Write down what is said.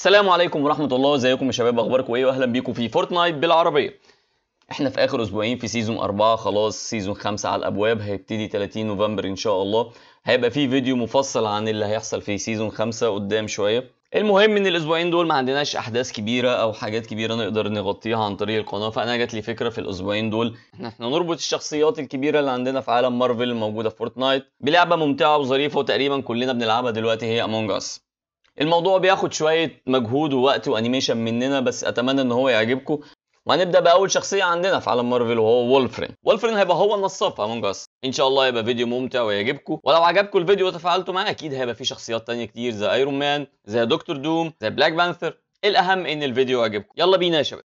السلام عليكم ورحمة الله ازيكم يا شباب اخباركم ايه واهلا بيكم في فورتنايت بالعربية احنا في اخر اسبوعين في سيزون 4 خلاص سيزون 5 على الابواب هيبتدي 30 نوفمبر ان شاء الله هيبقى في فيديو مفصل عن اللي هيحصل في سيزون 5 قدام شوية المهم ان الاسبوعين دول ما عندناش احداث كبيره او حاجات كبيره نقدر نغطيها عن طريق القناه فانا جات لي فكره في الاسبوعين دول ان احنا نربط الشخصيات الكبيره اللي عندنا في عالم مارفل الموجوده في فورتنايت بلعبه ممتعه وظريفه وتقريبا كلنا بنلعبها دلوقتي هي امونج اس الموضوع بياخد شويه مجهود ووقت وانيميشن مننا بس اتمنى ان هو يعجبكم وهنبدا باول شخصيه عندنا في عالم مارفل وهو وولفرين وولفرين هيبقى هو النصاب في امونج اس ان شاء الله يبقى فيديو ممتع ويعجبكم ولو عجبكم الفيديو وتفاعلتوا معاه اكيد هيبقى فيه شخصيات تانية كتير زي ايرون مان زي دكتور دوم زي بلاك بانثر الاهم ان الفيديو يعجبكم يلا بينا يا شباب